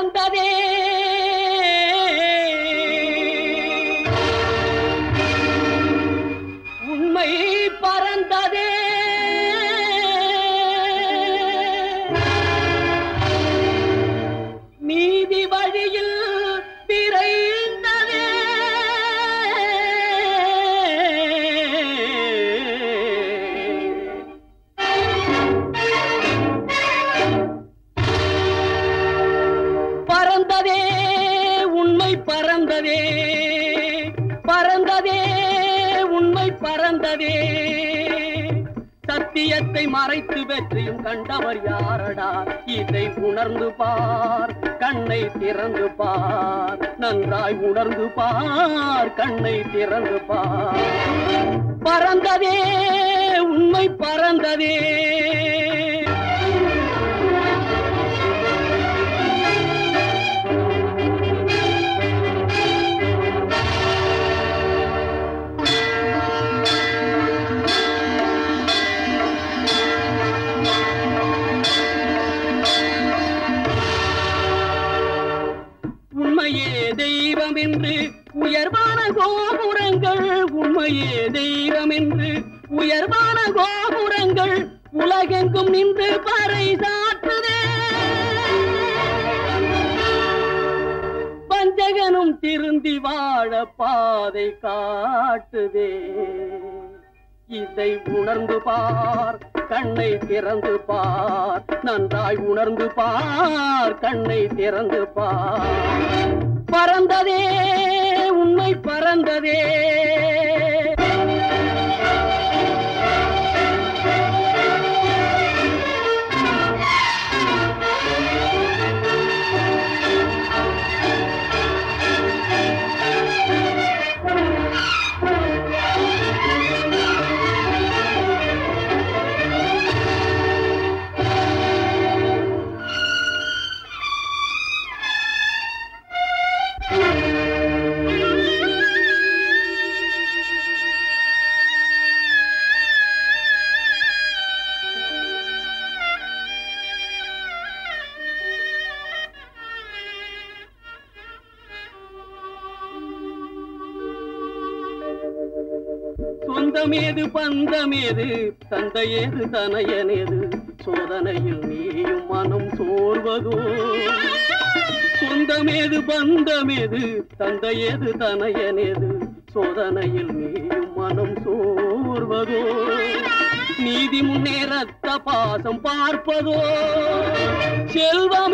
பறந்ததே உண்மை பறந்ததே நீதி வழியில் விரைந்ததே பறந்ததே உண்மை பறந்ததே பறந்ததே உண்மை பறந்ததே சத்தியத்தை மறைத்து வெற்றியும் கண்டவர் யாரடா இதை உணர்ந்து பார் கண்ணை திறந்து பார் நன்றாய் உணர்ந்து பார் கண்ணை திறந்து பார் பறந்ததே உண்மை பறந்ததே உண்மையே தெய்வம் என்று உயர்வான கோபுரங்கள் உண்மையே தெய்வம் என்று உயர்வான கோபுரங்கள் உலகெங்கும் நின்று பறை சாற்றுதே பஞ்சகனும் திருந்தி வாழ பாதை காட்டுதே இதை உணர்ந்து பார் கண்ணை திறந்து பார் நன்றாய் உணர்ந்து பார் கண்ணை திறந்து பார் பறந்ததே உண்மை பறந்ததே சொந்தமேது பந்தமேது தந்தையேது தனையனேது சோதனையில் நீயும் மனம் சோர்வதோ சொந்தமேது பந்தமேது தந்தையேது தனையனேது சோதனையில் நீயும் மனம் சோர்வதோ நீதி முன்னேறத்த பாசம் பார்ப்பதோ செல்வா